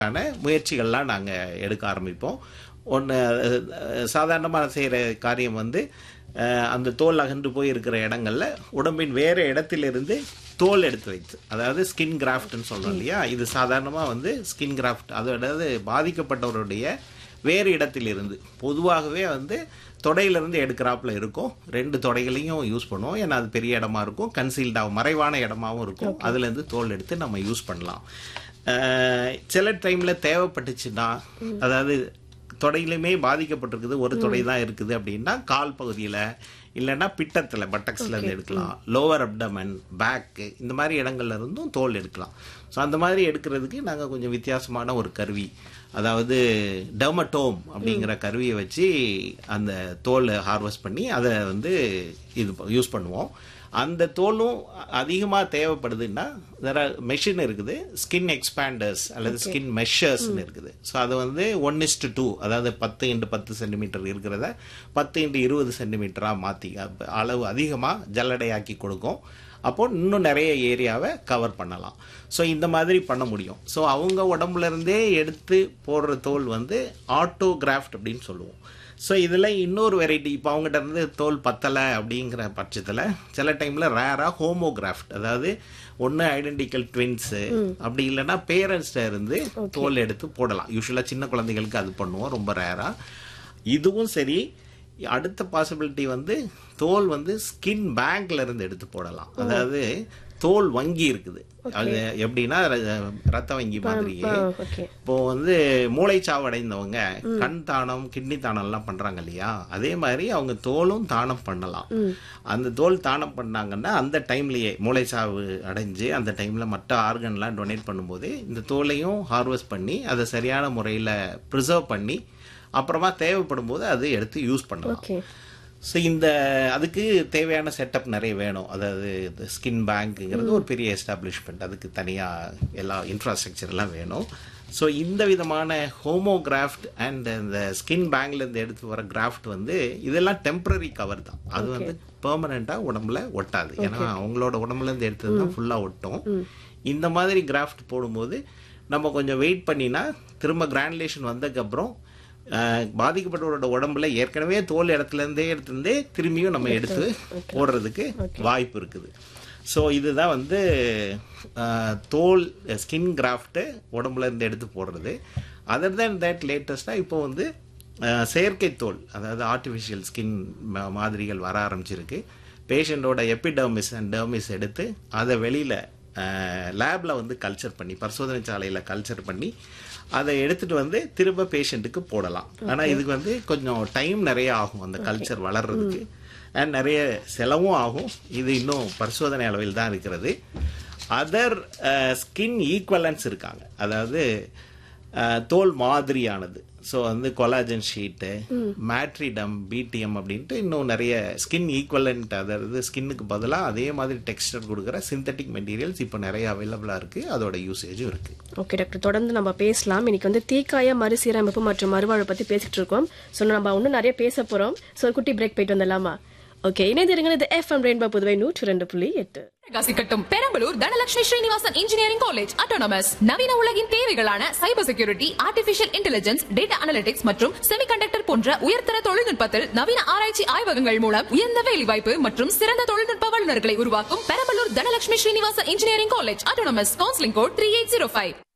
ஆன முயற்சிகள்லாம் நாங்கள் எடுக்க ஆரம்பிப்போம் ஒன்று சாதாரணமாக செய்கிற காரியம் வந்து அஹ், அந்த தோல் அகன்று போய் இருக்கிற இடங்கள்ல உடம்பின் வேறு இடத்திலிருந்து தோல் எடுத்து வைத்து அதாவது ஸ்கின் கிராஃப்ட்னு சொல்றோம் இல்லையா இது சாதாரணமாக வந்து ஸ்கின் கிராஃப்ட் அதாவது பாதிக்கப்பட்டவருடைய வேறு இடத்திலிருந்து பொதுவாகவே வந்து தொடையிலிருந்து எடுக்கிறாப்புல இருக்கும் ரெண்டு தொடைகளையும் யூஸ் பண்ணுவோம் ஏன்னா அது பெரிய இடமா இருக்கும் கன்சீல்டாகும் மறைவான இடமாவும் இருக்கும் அதுலேருந்து தோல் எடுத்து நம்ம யூஸ் பண்ணலாம் அஹ், சில டைம்ல தேவைப்பட்டுச்சுன்னா அதாவது தொடையிலுமே பாதிக்கப்பட்டிருக்குது ஒரு தொடை தான் இருக்குது அப்படின்னா கால் பகுதியில் இல்லைன்னா பிட்டத்தில் பட்டக்ஸ்ல இருந்து எடுக்கலாம் லோவர் அப்டமன் பேக்கு இந்த மாதிரி இடங்கள்ல இருந்தும் தோல் எடுக்கலாம் ஸோ அந்த மாதிரி எடுக்கிறதுக்கு நாங்கள் கொஞ்சம் வித்தியாசமான ஒரு கருவி அதாவது டெர்மட்டோம் அப்படிங்கிற கருவியை வச்சு அந்த தோலை ஹார்வெஸ்ட் பண்ணி அதை வந்து இது யூஸ் பண்ணுவோம் அந்த தோலும் அதிகமாக தேவைப்படுதுன்னா வேற மெஷின் இருக்குது ஸ்கின் எக்ஸ்பேண்டர்ஸ் அல்லது ஸ்கின் மெஷர்ஸ்னு இருக்குது ஸோ அது வந்து ஒன் இஸ்டு டூ அதாவது பத்து இன்ட்டு பத்து சென்டிமீட்டர் இருக்கிறத பத்து இன்ட்டு இருபது சென்டிமீட்டராக மாற்றி அளவு அதிகமாக ஜல்லடையாக்கி கொடுக்கும் அப்போ இன்னும் நிறைய ஏரியாவை கவர் பண்ணலாம் ஸோ இந்த மாதிரி பண்ண முடியும் ஸோ அவங்க உடம்புல இருந்தே எடுத்து போடுற தோல் வந்து ஆட்டோகிராஃப்ட் அப்படின்னு சொல்லுவோம் ஸோ இதில் இன்னொரு வெரைட்டி இப்போ அவங்ககிட்ட இருந்து தோல் பத்தலை அப்படிங்கிற பட்சத்தில் சில டைமில் ரேராக ஹோமோகிராஃப்ட் அதாவது ஒன்று ஐடென்டிக்கல் ட்வின்ஸு அப்படி இல்லைன்னா பேரண்ட்ஸ்ட இருந்து தோல் எடுத்து போடலாம் யூஸ்வலாக சின்ன குழந்தைகளுக்கு அது பண்ணுவோம் ரொம்ப ரேராக இதுவும் சரி அடுத்த பாசிபிலிட்டி வந்து தோல் வந்து ஸ்கின் பேங்க்ல இருந்து எடுத்து போடலாம் அதாவது தோல் வங்கி இருக்குது அது எப்படின்னா ர- ரத்த வங்கி மாதிரியே ஓகே இப்போ வந்து மூளைச்சாவு அடைந்தவங்க கண் தானம் கிட்னி தானம் எல்லாம் பண்றாங்க இல்லையா அதே மாதிரி அவங்க தோலும் தானம் பண்ணலாம் அந்த தோல் தானம் பண்ணாங்கன்னா அந்த டைம்லயே மூளைச்சாவு அடைஞ்சு அந்த டைம்ல மற்ற ஆர்கன்லாம் டொனேட் பண்ணும்போது இந்த தோலையும் ஹார்வெஸ்ட் பண்ணி அதை சரியான முறையில் ப்ரிசர்வ் பண்ணி அப்புறமா தேவைப்படும் போது அது எடுத்து யூஸ் பண்ணலாம் ஓகே ஸோ இந்த அதுக்கு தேவையான செட்டப் நிறைய வேணும் அதாவது இந்த ஸ்கின் பேங்க்குங்கிறது ஒரு பெரிய எஸ்டாப்ளிஷ்மெண்ட் அதுக்கு தனியாக எல்லா இன்ஃப்ராஸ்ட்ரக்சர் எல்லாம் வேணும் ஸோ இந்த விதமான ஹோமோகிராஃப்ட் அண்ட் இந்த ஸ்கின் பேங்க்லேருந்து எடுத்து வர கிராஃப்ட் வந்து இதெல்லாம் டெம்பரரி கவர் தான் அது வந்து பெர்மனண்ட்டாக உடம்புல ஒட்டாது ஏன்னா அவங்களோட உடம்புலேருந்து எடுத்தது தான் ஃபுல்லாக ஒட்டும் இந்த மாதிரி கிராஃப்ட் போடும்போது நம்ம கொஞ்சம் வெயிட் பண்ணினா திரும்ப கிராண்டுலேஷன் வந்ததுக்கப்புறம் அஹ், பாதிக்கப்பட்டவரோட உடம்புல ஏற்கனவே தோல் இடத்துல இருந்தே எடுத்திருந்தே திரும்பியும் நம்ம எடுத்து போடுறதுக்கு வாய்ப்பு இருக்குது ஸோ இதுதான் வந்து அஹ், தோல் ஸ்கின் கிராஃப்ட்டு உடம்புல இருந்து எடுத்து போடுறது அதர் தேன் தட் லேட்டஸ்ட்டாக இப்போ வந்து அஹ், செயற்கை தோல் அதாவது ஆர்டிஃபிஷியல் ஸ்கின் மாதிரிகள் வர ஆரம்பிச்சிருக்கு பேஷண்ட்டோட எபிடர்மிஸ் அண்ட் டெர்மிஸ் எடுத்து அதை வெளியில் லேபில் வந்து கல்ச்சர் பண்ணி பரிசோதனை சாலையில் கல்ச்சர் பண்ணி அதை எடுத்துட்டு வந்து திரும்ப பேஷண்ட்டுக்கு போடலாம் ஆனால் இதுக்கு வந்து கொஞ்சம் டைம் நிறைய ஆகும் அந்த கல்ச்சர் வளர்றதுக்கு அண்ட் நிறைய செலவும் ஆகும் இது இன்னும் பரிசோதனை அளவில் தான் இருக்கிறது அதர் ஸ்கின் ஈக்குவலன்ஸ் இருக்காங்க அதாவது அஹ், தோல் மாதிரியானது ஸோ வந்து கொலாஜன் ஷீட்டு மேட்ரிடம் பிடிஎம் அப்படின்ட்டு இன்னும் நிறைய ஸ்கின் ஈக்குவலண்ட் அதாவது ஸ்கின்னுக்கு பதிலாக அதே மாதிரி டெக்ஸ்டர் கொடுக்குற சிந்தட்டிக் மெட்டீரியல்ஸ் இப்போ நிறைய அவைலபிளாக இருக்குது அதோட யூசேஜும் இருக்குது ஓகே டாக்டர் தொடர்ந்து நம்ம பேசலாம் இன்னைக்கு வந்து தீக்காய மறுசீரமைப்பு மற்றும் மறுவாழ்வு பத்தி பேசிட்டு இருக்கோம் ஸோ நம்ம இன்னும் நிறைய பேச போறோம் ஸோ ஒரு குட்டி பிரேக் போயிட்டு வந்துடலாமா ஓகே இணைந்திருங்கள் இது எஃப்எம் ரெயின்போ புதுவை நூற்று ரெண்டு புள்ளி எட்டு கட்டும் Perambalur Dhanalakshmi Srinivasan engineering college autonomous நவீன உலகின் தேவைகளான cyber security artificial intelligence data analytics மற்றும் செமிகண்டக்டர் போன்ற உயர்தர தொழில்நுட்பத்தில் நவீன ஆராய்ச்சி ஆய்வகங்கள் மூலம் உயர்ந்த வேலைவாய்ப்பு மற்றும் சிறந்த தொழில்நுட்ப வல்லுநர்களை உருவாக்கும் Perambalur Dhanalakshmi Srinivasan engineering college autonomous counselling code three eight zero five